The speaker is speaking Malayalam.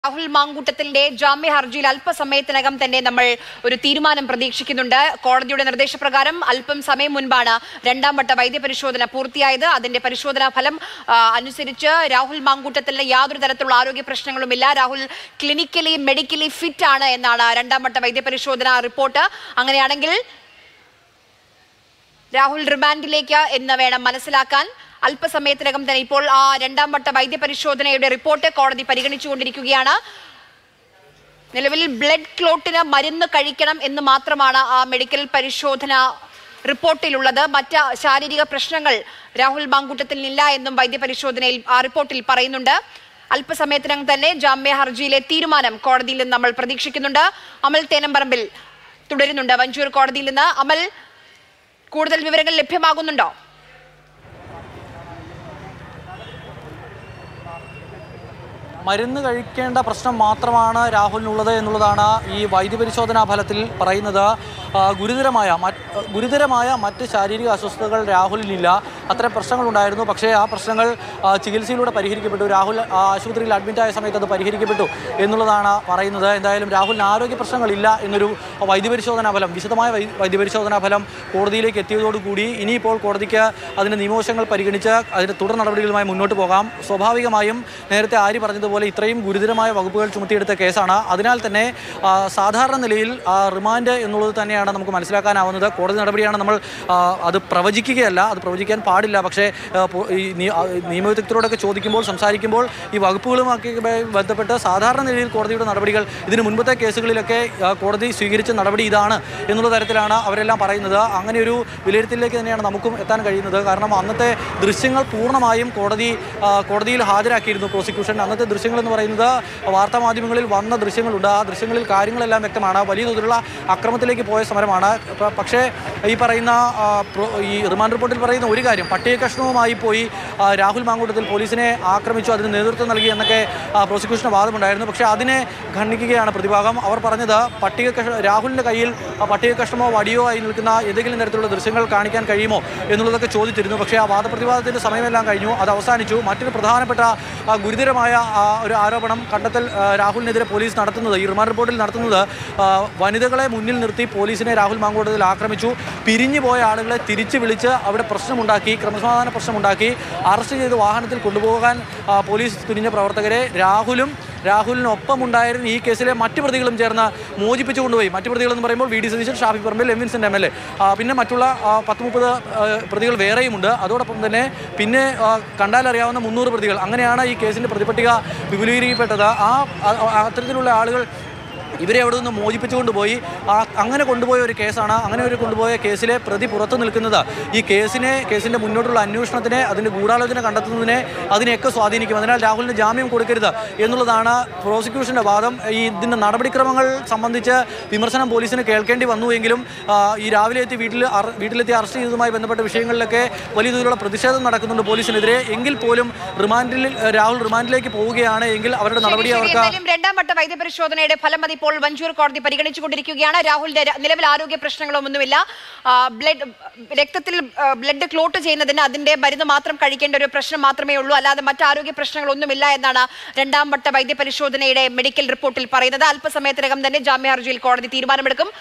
രാഹുൽ മാങ്കൂട്ടത്തിന്റെ ജാമ്യ ഹർജിയിൽ അല്പസമയത്തിനകം തന്നെ നമ്മൾ ഒരു തീരുമാനം പ്രതീക്ഷിക്കുന്നുണ്ട് കോടതിയുടെ നിർദ്ദേശപ്രകാരം അല്പം സമയം മുൻപാണ് രണ്ടാം വട്ട വൈദ്യപരിശോധന പൂർത്തിയായത് അതിന്റെ പരിശോധനാ ഫലം ആ, അനുസരിച്ച് രാഹുൽ മാങ്കൂട്ടത്തിന് യാതൊരു തരത്തിലുള്ള ആരോഗ്യ പ്രശ്നങ്ങളുമില്ല രാഹുൽ ക്ലിനിക്കലി മെഡിക്കലി ഫിറ്റ് ആണ് എന്നാണ് രണ്ടാം വട്ട വൈദ്യപരിശോധന റിപ്പോർട്ട് അങ്ങനെയാണെങ്കിൽ രാഹുൽ റിമാൻഡിലേക്ക് എന്ന് വേണം മനസ്സിലാക്കാൻ അല്പസമയത്തിനകം തന്നെ ഇപ്പോൾ ആ രണ്ടാം വട്ട വൈദ്യപരിശോധനയുടെ റിപ്പോർട്ട് കോടതി പരിഗണിച്ചുകൊണ്ടിരിക്കുകയാണ് നിലവിൽ ബ്ലഡ് ക്ലോട്ടിന് മരുന്ന് കഴിക്കണം എന്ന് മാത്രമാണ് ആ മെഡിക്കൽ പരിശോധന റിപ്പോർട്ടിലുള്ളത് മറ്റ് ശാരീരിക പ്രശ്നങ്ങൾ രാഹുൽ മാങ്കൂട്ടത്തിനില്ല എന്നും വൈദ്യപരിശോധനയിൽ ആ റിപ്പോർട്ടിൽ പറയുന്നുണ്ട് അല്പസമയത്തിനകം തന്നെ ജാമ്യ ഹർജിയിലെ തീരുമാനം കോടതിയിൽ നിന്ന് നമ്മൾ പ്രതീക്ഷിക്കുന്നുണ്ട് അമൽ തേനമ്പറമ്പിൽ തുടരുന്നുണ്ട് വഞ്ചൂർ കോടതിയിൽ നിന്ന് അമൽ കൂടുതൽ വിവരങ്ങൾ ലഭ്യമാകുന്നുണ്ടോ മരുന്ന് കഴിക്കേണ്ട പ്രശ്നം മാത്രമാണ് രാഹുലിനുള്ളത് എന്നുള്ളതാണ് ഈ വൈദ്യപരിശോധനാ ഫലത്തിൽ പറയുന്നത് ആ, ഗുരുതരമായ മറ്റ് ഗുരുതരമായ മറ്റ് ശാരീരിക അസ്വസ്ഥതകൾ രാഹുലിനില്ല അത്തരം പ്രശ്നങ്ങളുണ്ടായിരുന്നു പക്ഷേ ആ പ്രശ്നങ്ങൾ ആ, ചികിത്സയിലൂടെ പരിഹരിക്കപ്പെട്ടു രാഹുൽ ആ, ആശുപത്രിയിൽ അഡ്മിറ്റായ സമയത്ത് അത് പരിഹരിക്കപ്പെട്ടു എന്നുള്ളതാണ് പറയുന്നത് എന്തായാലും രാഹുലിന് ആരോഗ്യ പ്രശ്നങ്ങളില്ല എന്നൊരു വൈദ്യപരിശോധനാ ഫലം വിശദമായ വൈ- വൈദ്യപരിശോധനാ ഫലം കോടതിയിലേക്ക് എത്തിയതോടുകൂടി ഇനിയിപ്പോൾ കോടതിക്ക് അതിൻ്റെ നിയമവശങ്ങൾ പരിഗണിച്ച് അതിൻ്റെ തുടർ നടപടികളുമായി മുന്നോട്ട് പോകാം സ്വാഭാവികമായും നേരത്തെ ആര് പറഞ്ഞതുപോലെ ഇത്രയും ഗുരുതരമായ വകുപ്പുകൾ ചുമത്തിയെടുത്ത കേസാണ് അതിനാൽ തന്നെ ആ, സാധാരണ നിലയിൽ ആ, റിമാൻഡ് എന്നുള്ളത് തന്നെയാണ് നമുക്ക് മനസ്സിലാക്കാനാവുന്നത് കോടതി നടപടിയാണ് നമ്മൾ ആ, അത് പ്രവചിക്കുകയല്ല അത് പ്രവചിക്കാൻ പാടില്ല പക്ഷേ ആ, പോ- ഈ നിയ- ആ, നിയമവിദഗ്ധരോടൊക്കെ ചോദിക്കുമ്പോൾ സംസാരിക്കുമ്പോൾ ഈ വകുപ്പുകളുമൊക്കെ ബന്ധപ്പെട്ട് സാധാരണ നിലയിൽ കോടതിയുടെ നടപടികൾ ഇതിന് മുൻപത്തെ കേസുകളിലൊക്കെ ആ, കോടതി സ്വീകരിച്ച നടപടി ഇതാണ് എന്നുള്ള തരത്തിലാണ് അവരെല്ലാം പറയുന്നത് അങ്ങനെ ഒരു വിലയിരുത്തലിലേക്ക് തന്നെയാണ് നമുക്കും എത്താൻ കഴിയുന്നത് കാരണം അന്നത്തെ ദൃശ്യങ്ങൾ പൂർണ്ണമായും കോടതി ആ, കോടതിയിൽ ഹാജരാക്കിയിരുന്നു പ്രോസിക്യൂഷൻ അന്നത്തെ ദൃശ്യങ്ങൾ എന്ന് പറയുന്നത് വാർത്താ മാധ്യമങ്ങളിൽ വന്ന ദൃശ്യങ്ങളുണ്ട് ആ ദൃശ്യങ്ങളിൽ കാര്യങ്ങളെല്ലാം വ്യക്തമാണ് വലിയ തോതിലുള്ള അക്രമത്തിലേക്ക് പോയ സമരമാണ് പ- പക്ഷേ ഈ പറയുന്ന ആ, പ്രോ- ഈ റിമാൻഡ് റിപ്പോർട്ടിൽ പറയുന്ന ഒരു കാര്യം പട്ടിക കഷ്ണവുമായി പോയി ആ, രാഹുൽ മാങ്കൂട്ടത്തിൽ പോലീസിനെ ആക്രമിച്ചു അതിന് നേതൃത്വം നൽകി എന്നൊക്കെ ആ, പ്രോസിക്യൂഷന് വാദമുണ്ടായിരുന്നു പക്ഷേ അതിനെ ഖണ്ഡിക്കുകയാണ് പ്രതിഭാഗം അവർ പറഞ്ഞത് പട്ടിക കഷ രാഹുലിൻ്റെ കയ്യിൽ ആ പട്ടിക കഷ്ണമോ വടിയോ ആയി നിൽക്കുന്ന ഏതെങ്കിലും തരത്തിലുള്ള ദൃശ്യങ്ങൾ കാണിക്കാൻ കഴിയുമോ എന്നുള്ളതൊക്കെ ചോദിച്ചിരുന്നു പക്ഷേ ആ വാദപ്രതിവാദത്തിൻ്റെ സമയമെല്ലാം കഴിഞ്ഞു അത് അവസാനിച്ചു മറ്റൊരു പ്രധാനപ്പെട്ട ആ, ഗുരുതരമായ ആ, ഒരു ആരോപണം കണ്ടെത്തൽ ആ, രാഹുലിനെതിരെ പോലീസ് നടത്തുന്നത് ഈ റിമാൻഡ് റിപ്പോർട്ടിൽ നടത്തുന്നത് ആ, വനിതകളെ മുന്നിൽ നിർത്തി പോലീസിനെ രാഹുൽ മാങ്കോട്ടത്തിൽ ആക്രമിച്ചു പിരിഞ്ഞു പോയ ആളുകളെ തിരിച്ചു വിളിച്ച് അവിടെ പ്രശ്നമുണ്ടാക്കി ക്രമസമാധാന പ്രശ്നമുണ്ടാക്കി അറസ്റ്റ് ചെയ്ത് വാഹനത്തിൽ കൊണ്ടുപോകാൻ ആ, പോലീസ് തുനിഞ്ഞ പ്രവർത്തകരെ രാഹുലും രാഹുലിനൊപ്പം ഉണ്ടായിരുന്ന ഈ കേസിലെ മറ്റു പ്രതികളും ചേർന്ന് മോചിപ്പിച്ചു കൊണ്ടുപോയി മറ്റു പ്രതികൾ എന്ന് പറയുമ്പോൾ V D Satheesan Shafi Parambil M Vincent M L A പിന്നെ മറ്റുള്ള ആ, പത്ത് മുപ്പത് ആ, പ്രതികൾ വേറെയുമുണ്ട് അതോടൊപ്പം തന്നെ പിന്നെ ആ, കണ്ടാലറിയാവുന്ന മുന്നൂറ് പ്രതികൾ അങ്ങനെയാണ് ഈ കേസിന്റെ പ്രതിപട്ടിക വിപുലീകരിക്കപ്പെട്ടത് ആ ആ- ആ- അത്തരത്തിലുള്ള ആളുകൾ ഇവരെ അവിടെ നിന്ന് മോചിപ്പിച്ചു കൊണ്ടുപോയി ആ അങ്ങനെ കൊണ്ടുപോയ ഒരു കേസാണ് അങ്ങനെ ഒരു കൊണ്ടുപോയ കേസിലെ പ്രതി പുറത്തു നിൽക്കുന്നത് ഈ കേസിനെ കേസിന്റെ മുന്നോട്ടുള്ള അന്വേഷണത്തിനെ അതിന്റെ ഗൂഢാലോചന കണ്ടെത്തുന്നതിനെ അതിനെയൊക്കെ സ്വാധീനിക്കും അതിനാൽ രാഹുലിന് ജാമ്യം കൊടുക്കരുത് എന്നുള്ളതാണ് പ്രോസിക്യൂഷന്റെ വാദം ഈ ഇതിന്റെ നടപടിക്രമങ്ങൾ സംബന്ധിച്ച് വിമർശനം പോലീസിന് കേൾക്കേണ്ടി വന്നുവെങ്കിലും ആ, ഈ രാവിലെ എത്തി വീട്ടിൽ അറ- വീട്ടിലെത്തി അറസ്റ്റ് ചെയ്തതുമായി ബന്ധപ്പെട്ട വിഷയങ്ങളിലൊക്കെ വലിയ തോതിലുള്ള പ്രതിഷേധം നടക്കുന്നുണ്ട് പോലീസിനെതിരെ എങ്കിൽ പോലും റിമാൻഡിൽ രാഹുൽ റിമാൻഡിലേക്ക് പോവുകയാണ് എങ്കിൽ അവരുടെ നടപടി ശരി, അവർക്ക് എന്തായാലും രണ്ടാം വട്ട വൈദ്യപരിശോധനയുടെ ഫലം അതിപ്പോൾ വഞ്ചൂർ കോടതി പരിഗണിച്ചുകൊണ്ടിരിക്കുകയാണ് രാഹുലിന്റെ ര- നിലവിൽ ആരോഗ്യ പ്രശ്നങ്ങളൊന്നുമില്ല ആ, ബ്ലഡ് രക്തത്തിൽ ആ, ബ്ലഡ് ക്ലോട്ട് ചെയ്യുന്നതിന് അതിന്റെ മരുന്ന് മാത്രം കഴിക്കേണ്ട ഒരു പ്രശ്നം മാത്രമേ ഉള്ളൂ അല്ലാതെ മറ്റ് ആരോഗ്യ പ്രശ്നങ്ങളൊന്നുമില്ല എന്നാണ് രണ്ടാം വട്ട വൈദ്യപരിശോധനയുടെ മെഡിക്കൽ റിപ്പോർട്ടിൽ പറയുന്നത് അല്പസമയത്തിനകം തന്നെ ജാമ്യ ഹർജിയിൽ കോടതി തീരുമാനമെടുക്കും